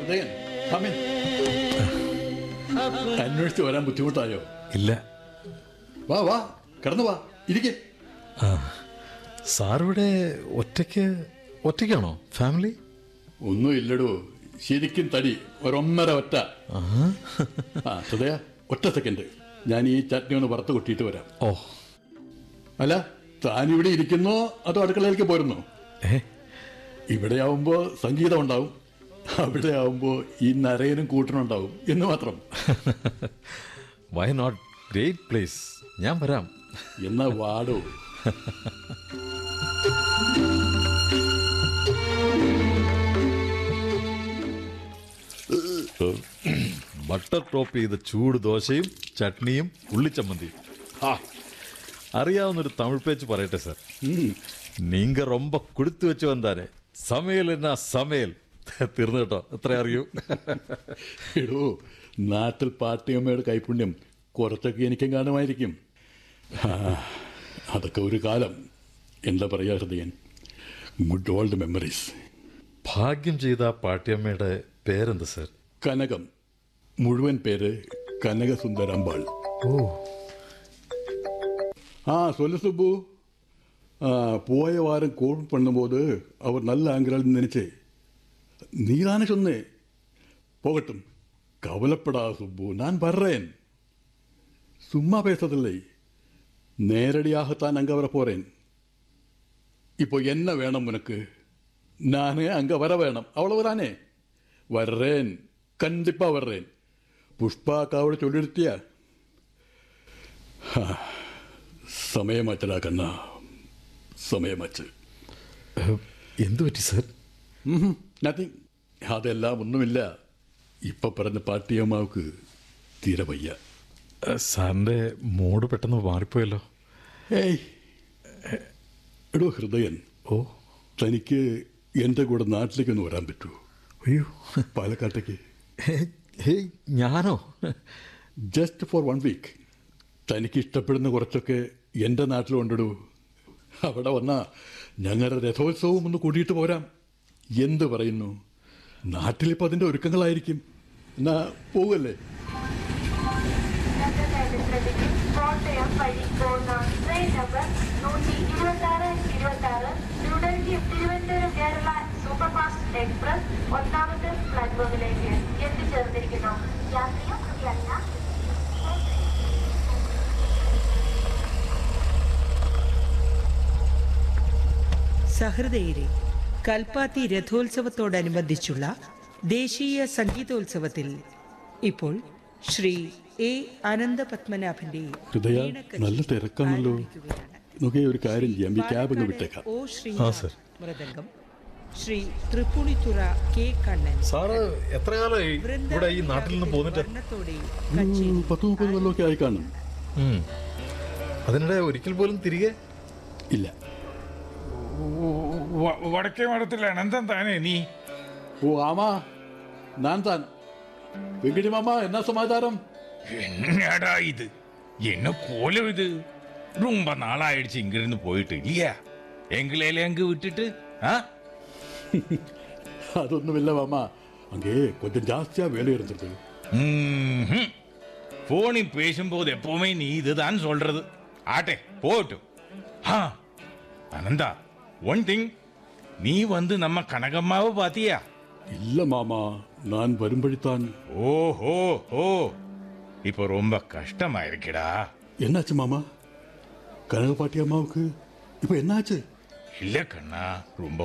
ഹൃദയൻ അമീൻ അന്വേഷിച്ച് വരാൻ ബുദ്ധിമുട്ടായോ ഇല്ല വാ വാ കിടന്നു വാ ഇരിക്കെ ആ സാറിവിടെ ഒറ്റയ്ക്ക് ഒറ്റയ്ക്കാണോ ഫാമിലി ഒന്നും ഇല്ലടോ ശരിക്കും തടി ഒരൊന്നര ഒറ്റ ആ ആ ഹൃദയ ഒറ്റ സെക്കൻഡ് ഞാൻ ഈ ചട്നി ഒന്ന് വറുത്ത് കൊട്ടിയിട്ട് വരാം ഓ അല്ല താൻ ഇവിടെ ഇരിക്കുന്നോ അതോ അടുക്കളയിലേക്ക് പോരുന്നോ ഏ ഇവിടെ സംഗീതം ഉണ്ടാവും അവിടെ ആവുമ്പോ ഈ നരയനും കൂട്ടനുണ്ടാവും എന്ന് മാത്രം വൈ നോട്ട് ഗ്രേറ്റ് പ്ലേസ് ഞാൻ വരാം എന്നാ വാടോ ബട്ടർ ടോപ്പ് ചെയ്ത ചൂട് ദോശയും ചട്നിയും ഉള്ളിച്ചമ്മന്തിയും ആ അറിയാവുന്നൊരു തമിഴ് പേച്ച് പറയട്ടെ സാർ ഉം. നീങ്ക ரொம்ப കൊടുത്തു വെച്ച് വന്നാരെ സമയൽ എന്നാ സമയൽ തീർന്നു കേട്ടോ അത്ര അറിയൂ എടോ നാട്ടിൽ പാട്ടിയമ്മയുടെ കൈപുണ്യം കുറച്ചൊക്കെ എനിക്കും കാണുമായിരിക്കും ആ, അതൊക്കെ ഒരു കാലം എന്താ പറയാ ഹൃദയൻ ഗുഡ് ഓൾഡ് മെമ്മറീസ് ഭാഗ്യം ചെയ്ത ആ പാട്ടിയമ്മയുടെ പേരെന്ത് സാർ കനകം മുഴുവൻ പേര് കനകസുന്ദരമ്പാൾ ഓ ஆ சொல்லு சுப்பு ஆ, போய வாரம் கோல் பண்ணும்போது அவர் நல்ல ஆங்கிறாள் நினைச்சு நீதானே சொன்னே போகட்டும் கவலைப்படா சுப்பு நான் வர்றேன் சும்மா பேசதில்லை நேரடியாகத்தான் அங்கே வர போறேன் இப்போ என்ன வேணும் உனக்கு நானே அங்கே வர வேணும் அவ்வளவுதானே வர்றேன் கண்டிப்பா வர்றேன் புஷ்பா அக்காவோட சொல்லிடுத்தியா സമയമാച്ചടാ കണ്ണ സമയമാച്ച് ഏഹ്, എന്ത് പറ്റി സാർ നത്തിങ് അതെല്ലാം ഒന്നുമില്ല ഇപ്പൊ പറഞ്ഞ പാട്ടിയമ്മാവക്ക് തീരെ വയ്യ ഏഹ്, സാറിന്റെ മൂഡ് പെട്ടെന്ന് മാറിപ്പോയല്ലോ ഏയ് എടോ ഹൃദയൻ ഓ തനിക്ക് എൻ്റെ കൂടെ നാട്ടിലേക്ക് ഒന്ന് വരാൻ പറ്റുമോ അയ്യോ പാലക്കാട്ടേക്ക് ഹേയ്, ഹേയ് ഞാനോ ജസ്റ്റ് ഫോർ വൺ വീക്ക് തനിക്ക് ഇഷ്ടപ്പെടുന്ന കുറച്ചൊക്കെ എൻ്റെ നാട്ടിൽ കൊണ്ടിടൂ അവിടെ വന്നാ ഞങ്ങളുടെ രഥോത്സവം ഒന്ന് കൂടിയിട്ട് പോരാം എന്ത് പറയുന്നു നാട്ടിലിപ്പോൾ അതിൻ്റെ ഒരുക്കങ്ങളായിരിക്കും എന്നാ പോവല്ലേ ചരിത്രത്തിൽ കോട്ടയം വഴി പോകുന്ന ട്രെയിൻ നമ്പർ നൂറ്റി ഇരുപത്തി ആറ് ഇരുപത്തി ആറ് ന്യൂഡൽഹി തിരുവനന്തപുരം കേരള സൂപ്പർഫാസ്റ്റ് എക്സ്പ്രസ് ഒന്നാമത്തെ പ്ലാറ്റ്ഫോമിലേക്ക് എത്തിച്ചേർന്നിരിക്കുന്നു യാത്രിയും യാത്ര സഹൃദയരെ കൽപ്പാത്തി രഥോത്സവത്തോടനുബന്ധിച്ചുള്ള ദേശീയ സംഗീതോത്സവത്തിൽ ഇപ്പോൾ ശ്രീ എ അനന്തപത്മനാഭന്റെ ഹൃദയ വീണക്കച്ചേരി നല്ല തിരക്കാണല്ലോ ആരംഭിക്കുകയാണ്. നമുക്ക് ഒരു കാര്യം ചെയ്യാം ഈ ക്യാബ് അങ്ങ് വിട്ടേക്കാം ഓ ആ, ശ്രീനാഥ് സർ. മൃദംഗം ശ്രീ തൃപ്പുണിത്തുറ കെ കണ്ണൻ സാറ് എത്ര കാലമായി ഇവിടെ ഈ നാട്ടിൽ നിന്ന് പോന്നിട്ട് വർണ്ണത്തോടെ ഉം, കച്ചേരി പത്ത് മുപ്പത് കൊല്ലമൊക്കെ ആയി കാണും ഉം. അതിനിടെ ഒരിക്കൽ പോലും തിരികെ ഇല്ല വ- വടക്കേ മഠത്തിൽ അനന്തം താനേ നീ ഓ ആമാ ഞാൻ താൻ വെങ്കിടി മാമ എന്നാ സമാചാരം என்னடா இது என்ன கோலம் இது ரொம்ப நாளாயிடுச்சு இங்கிருந்து போயிட்டு இல்லையா எங்களையில எங்க விட்டுட்டு ஆ അതൊന്നുമില്ല മാമ அங்கே கொஞ்சம் ஜாஸ்தியா வேலை இருந்தது ம்ஹும். போனில் பேசும்போது எப்பவுமே நீ இதுதான் சொல்றது ஆட்டே போகட்டும் ஆ அனந்தா ஒன் திங் நீ வந்து நம்ம கனகம்மாவை பாத்தியா இல்ல மாமா நான் வரும்படித்தான் ஓஹோ ஓ இப்போ ரொம்ப கஷ்டமா இருக்குடா என்னாச்சு மாமா கனகப்பாட்டி அம்மாவுக்கு இப்போ என்னாச்சு இல்ல கண்ணா ரொம்ப